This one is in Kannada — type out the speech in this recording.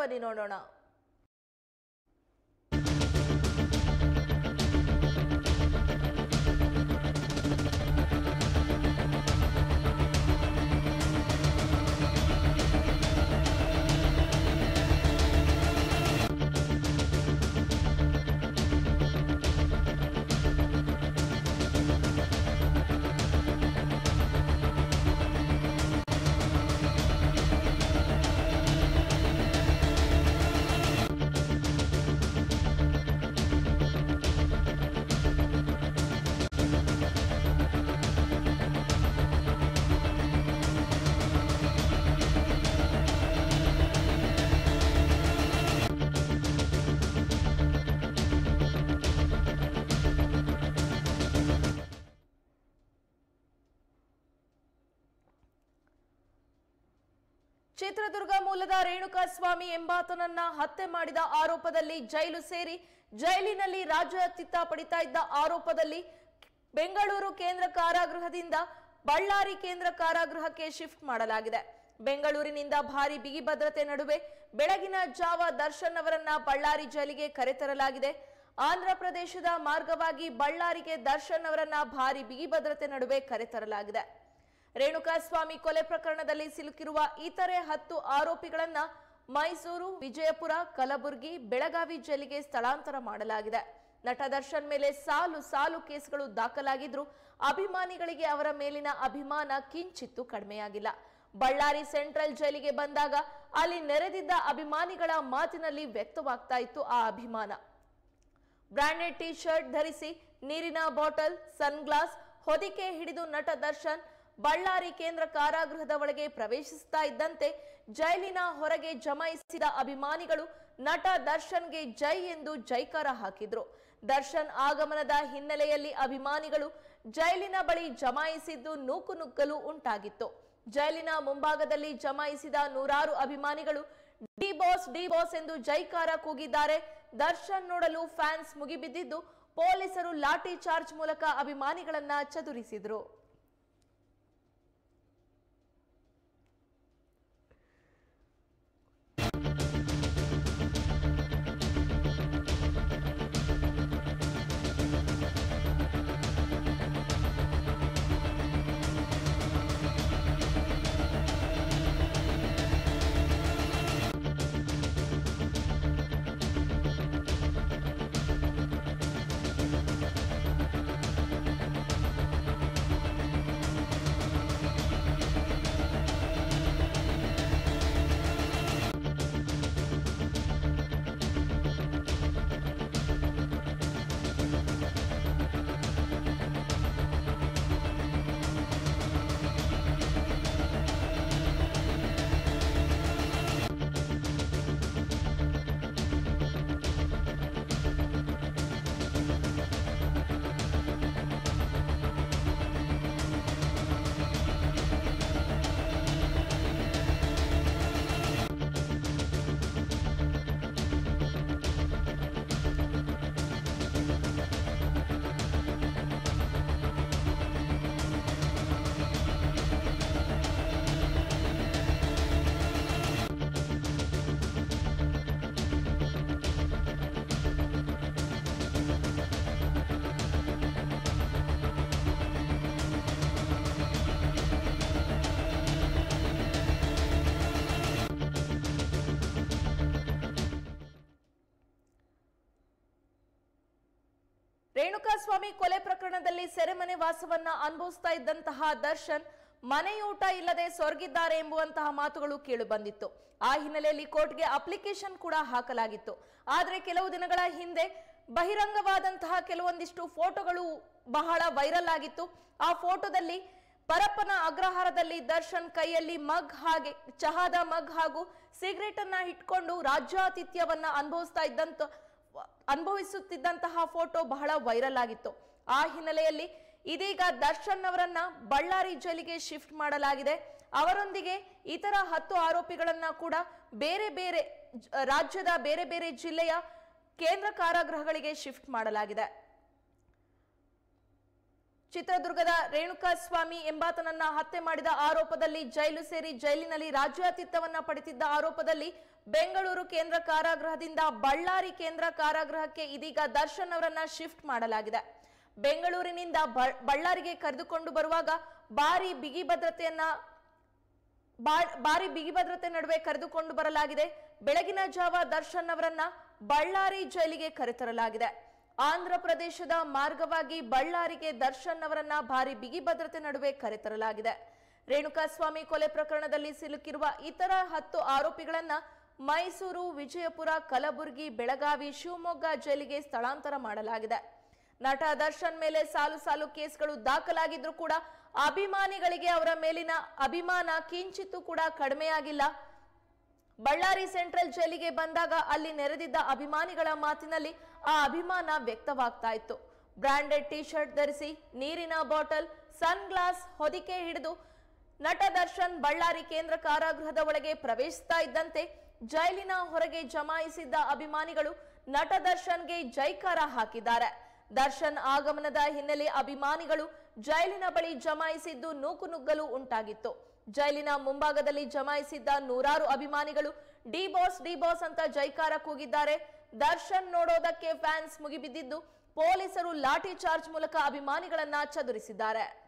ಬನ್ನಿ ನೋಡೋಣ ಚಿತ್ರದುರ್ಗ ಮೂಲದ ರೇಣುಕಾ ಸ್ವಾಮಿ ಎಂಬಾತನನ್ನ ಹತ್ಯೆ ಮಾಡಿದ ಆರೋಪದಲ್ಲಿ ಜೈಲು ಸೇರಿ ಜೈಲಿನಲ್ಲಿ ರಾಜ್ಯಾತಿಥ್ಯ ಪಡಿತಾ ಇದ್ದ ಆರೋಪದಲ್ಲಿ ಬೆಂಗಳೂರು ಕೇಂದ್ರ ಕಾರಾಗೃಹದಿಂದ ಬಳ್ಳಾರಿ ಕೇಂದ್ರ ಕಾರಾಗೃಹಕ್ಕೆ ಶಿಫ್ಟ್ ಮಾಡಲಾಗಿದೆ ಬೆಂಗಳೂರಿನಿಂದ ಭಾರಿ ಬಿಗಿ ಭದ್ರತೆ ನಡುವೆ ಬೆಳಗಿನ ಜಾವ ದರ್ಶನ್ ಅವರನ್ನ ಬಳ್ಳಾರಿ ಜೈಲಿಗೆ ಕರೆತರಲಾಗಿದೆ ಆಂಧ್ರ ಪ್ರದೇಶದ ಮಾರ್ಗವಾಗಿ ಬಳ್ಳಾರಿಗೆ ದರ್ಶನ್ ಅವರನ್ನ ಭಾರಿ ಬಿಗಿ ಭದ್ರತೆ ನಡುವೆ ಕರೆತರಲಾಗಿದೆ ರೇಣುಕಾಸ್ವಾಮಿ ಕೊಲೆ ಪ್ರಕರಣದಲ್ಲಿ ಸಿಲುಕಿರುವ ಇತರೆ ಹತ್ತು ಆರೋಪಿಗಳನ್ನ ಮೈಸೂರು ವಿಜಯಪುರ ಕಲಬುರಗಿ ಬೆಳಗಾವಿ ಜೈಲಿಗೆ ಸ್ಥಳಾಂತರ ಮಾಡಲಾಗಿದೆ ನಟ ದರ್ಶನ್ ಮೇಲೆ ಸಾಲು ಸಾಲು ಕೇಸ್ಗಳು ದಾಖಲಾಗಿದ್ರು ಅಭಿಮಾನಿಗಳಿಗೆ ಅವರ ಮೇಲಿನ ಅಭಿಮಾನ ಕಿಂಚಿತ್ತು ಕಡಿಮೆಯಾಗಿಲ್ಲ ಬಳ್ಳಾರಿ ಸೆಂಟ್ರಲ್ ಜೈಲಿಗೆ ಬಂದಾಗ ಅಲ್ಲಿ ನೆರೆದಿದ್ದ ಅಭಿಮಾನಿಗಳ ಮಾತಿನಲ್ಲಿ ವ್ಯಕ್ತವಾಗ್ತಾ ಇತ್ತು ಆ ಅಭಿಮಾನ ಬ್ರಾಂಡೆಡ್ ಟಿ ಶರ್ಟ್ ಧರಿಸಿ ನೀರಿನ ಬಾಟಲ್ ಸನ್ಗ್ಲಾಸ್ ಹೊದಿಕೆ ಹಿಡಿದು ನಟ ದರ್ಶನ್ ಬಳ್ಳಾರಿ ಕೇಂದ್ರ ಕಾರಾಗೃಹದ ಒಳಗೆ ಪ್ರವೇಶಿಸ್ತಾ ಇದ್ದಂತೆ ಜೈಲಿನ ಹೊರಗೆ ಜಮಾಯಿಸಿದ ಅಭಿಮಾನಿಗಳು ನಟ ದರ್ಶನ್ಗೆ ಜೈ ಎಂದು ಜೈಕಾರ ಹಾಕಿದ್ರು ದರ್ಶನ್ ಆಗಮನದ ಹಿನ್ನೆಲೆಯಲ್ಲಿ ಅಭಿಮಾನಿಗಳು ಜೈಲಿನ ಬಳಿ ಜಮಾಯಿಸಿದ್ದು ನೂಕು ನುಗ್ಗಲು ಉಂಟಾಗಿತ್ತು ಜೈಲಿನ ಮುಂಭಾಗದಲ್ಲಿ ಜಮಾಯಿಸಿದ ನೂರಾರು ಅಭಿಮಾನಿಗಳು ಡಿ ಬಾಸ್ ಡಿ ಬಾಸ್ ಎಂದು ಜೈಕಾರ ಕೂಗಿದ್ದಾರೆ ದರ್ಶನ್ ನೋಡಲು ಫ್ಯಾನ್ಸ್ ಮುಗಿಬಿದ್ದಿದ್ದು ಪೊಲೀಸರು ಲಾಠಿ ಚಾರ್ಜ್ ಮೂಲಕ ಅಭಿಮಾನಿಗಳನ್ನ ಚದುರಿಸಿದ್ರು ರೇಣುಕಾಸ್ವಾಮಿ ಕೊಲೆ ಪ್ರಕರಣದಲ್ಲಿ ಸೆರೆಮನೆ ವಾಸವನ್ನ ಅನುಭವಿಸ್ತಾ ಇದ್ದಂತಹ ದರ್ಶನ್ ಮನೆಯೂಟ ಇಲ್ಲದೆ ಸ್ವರ್ಗಿದ್ದಾರೆ ಎಂಬುವಂತಹ ಮಾತುಗಳು ಕೇಳು ಬಂದಿತ್ತು ಆ ಹಿನ್ನೆಲೆಯಲ್ಲಿ ಕೋರ್ಟ್ಗೆ ಅಪ್ಲಿಕೇಶನ್ ಕೂಡ ಹಾಕಲಾಗಿತ್ತು ಆದರೆ ಕೆಲವು ದಿನಗಳ ಹಿಂದೆ ಬಹಿರಂಗವಾದಂತಹ ಕೆಲವೊಂದಿಷ್ಟು ಫೋಟೋಗಳು ಬಹಳ ವೈರಲ್ ಆಗಿತ್ತು ಆ ಫೋಟೋದಲ್ಲಿ ಪರಪ್ಪನ ಅಗ್ರಹಾರದಲ್ಲಿ ದರ್ಶನ್ ಕೈಯಲ್ಲಿ ಮಗ್ ಹಾಗೆ ಚಹಾದ ಮಗ್ ಹಾಗೂ ಸಿಗರೇಟ್ ಅನ್ನ ಇಟ್ಕೊಂಡು ರಾಜ್ಯಾತಿಥ್ಯವನ್ನ ಅನುಭವಿಸ್ತಾ ಇದ್ದಂತ ಅನುಭವಿಸುತ್ತಿದ್ದಂತಹ ಫೋಟೋ ಬಹಳ ವೈರಲ್ ಆಗಿತ್ತು ಆ ಹಿನ್ನೆಲೆಯಲ್ಲಿ ಇದೀಗ ದರ್ಶನ್ ಅವರನ್ನ ಬಳ್ಳಾರಿ ಜೈಲಿಗೆ ಶಿಫ್ಟ್ ಮಾಡಲಾಗಿದೆ ಅವರೊಂದಿಗೆ ಇತರ ಹತ್ತು ಆರೋಪಿಗಳನ್ನ ಕೂಡ ಬೇರೆ ಬೇರೆ ಜ- ರಾಜ್ಯದ ಬೇರೆ ಬೇರೆ ಜಿಲ್ಲೆಯ ಕೇಂದ್ರ ಕಾರಾಗೃಹಗಳಿಗೆ ಶಿಫ್ಟ್ ಮಾಡಲಾಗಿದೆ ಚಿತ್ರದುರ್ಗದ ರೇಣುಕಾ ಸ್ವಾಮಿ ಎಂಬಾತನನ್ನ ಹತ್ಯೆ ಮಾಡಿದ ಆರೋಪದಲ್ಲಿ ಜೈಲು ಸೇರಿ ಜೈಲಿನಲ್ಲಿ ರಾಜ್ಯಾತಿಥ್ಯವನ್ನ ಪಡೆದಿದ್ದ ಆರೋಪದಲ್ಲಿ ಬೆಂಗಳೂರು ಕೇಂದ್ರ ಕಾರಾಗೃಹದಿಂದ ಬಳ್ಳಾರಿ ಕೇಂದ್ರ ಕಾರಾಗೃಹಕ್ಕೆ ಇದೀಗ ದರ್ಶನ್ ಅವರನ್ನ ಶಿಫ್ಟ್ ಮಾಡಲಾಗಿದೆ ಬೆಂಗಳೂರಿನಿಂದ ಬ- ಬಳ್ಳಾರಿಗೆ ಕರೆದುಕೊಂಡು ಬರುವಾಗ ಭಾರಿ ಬಿಗಿ ಭದ್ರತೆಯನ್ನ ಬಾ- ಭಾರಿ ಬಿಗಿ ಭದ್ರತೆ ನಡುವೆ ಕರೆದುಕೊಂಡು ಬರಲಾಗಿದೆ ಬೆಳಗಿನ ಜಾವ ದರ್ಶನ್ ಅವರನ್ನ ಬಳ್ಳಾರಿ ಜೈಲಿಗೆ ಕರೆತರಲಾಗಿದೆ ಆಂಧ್ರ ಪ್ರದೇಶದ ಮಾರ್ಗವಾಗಿ ಬಳ್ಳಾರಿಗೆ ದರ್ಶನ್ ಅವರನ್ನ ಭಾರಿ ಬಿಗಿ ಭದ್ರತೆ ನಡುವೆ ಕರೆತರಲಾಗಿದೆ ರೇಣುಕಾಸ್ವಾಮಿ ಕೊಲೆ ಪ್ರಕರಣದಲ್ಲಿ ಸಿಲುಕಿರುವ ಇತರ ಹತ್ತು ಆರೋಪಿಗಳನ್ನ ಮೈಸೂರು ವಿಜಯಪುರ ಕಲಬುರಗಿ ಬೆಳಗಾವಿ ಶಿವಮೊಗ್ಗ ಜೈಲಿಗೆ ಸ್ಥಳಾಂತರ ಮಾಡಲಾಗಿದೆ ನಟ ದರ್ಶನ್ ಮೇಲೆ ಸಾಲು ಸಾಲು ಕೇಸ್ಗಳು ದಾಖಲಾಗಿದ್ರು ಕೂಡ ಅಭಿಮಾನಿಗಳಿಗೆ ಅವರ ಮೇಲಿನ ಅಭಿಮಾನ ಕಿಂಚಿತ್ತೂ ಕೂಡ ಕಡಿಮೆಯಾಗಿಲ್ಲ ಬಳ್ಳಾರಿ ಸೆಂಟ್ರಲ್ ಜೈಲಿಗೆ ಬಂದಾಗ ಅಲ್ಲಿ ನೆರೆದಿದ್ದ ಅಭಿಮಾನಿಗಳ ಮಾತಿನಲ್ಲಿ ಆ ಅಭಿಮಾನ ವ್ಯಕ್ತವಾಗ್ತಾ ಇತ್ತು ಬ್ರಾಂಡೆಡ್ ಟಿ ಶರ್ಟ್ ಧರಿಸಿ ನೀರಿನ ಬಾಟಲ್ ಸನ್ ಗ್ಲಾಸ್ ಹೊದಿಕೆ ಹಿಡಿದು ನಟ ದರ್ಶನ್ ಬಳ್ಳಾರಿ ಕೇಂದ್ರ ಕಾರಾಗೃಹದ ಒಳಗೆ ಪ್ರವೇಶಿಸ್ತಾ ಇದ್ದಂತೆ ಜೈಲಿನ ಹೊರಗೆ ಜಮಾಯಿಸಿದ್ದ ಅಭಿಮಾನಿಗಳು ನಟ ದರ್ಶನ್ಗೆ ಜೈಕಾರ ಹಾಕಿದ್ದಾರೆ ದರ್ಶನ್ ಆಗಮನದ ಹಿನ್ನೆಲೆ ಅಭಿಮಾನಿಗಳು ಜೈಲಿನ ಬಳಿ ಜಮಾಯಿಸಿದ್ದು ನೂಕುನುಗ್ಗಲು ಉಂಟಾಗಿತ್ತು ಜೈಲಿನ ಮುಂಭಾಗದಲ್ಲಿ ಜಮಾಯಿಸಿದ್ದ ನೂರಾರು ಅಭಿಮಾನಿಗಳು ಡಿ ಬಾಸ್ ಡಿ ಬಾಸ್ ಅಂತ ಜೈಕಾರ ಕೂಗಿದ್ದಾರೆ ದರ್ಶನ್ ನೋಡೋದಕ್ಕೆ ಫ್ಯಾನ್ಸ್ ಮುಗಿಬಿದ್ದಿದ್ದು ಪೊಲೀಸರು ಲಾಠಿ ಚಾರ್ಜ್ ಮೂಲಕ ಅಭಿಮಾನಿಗಳನ್ನ ಚದುರಿಸಿದ್ದಾರೆ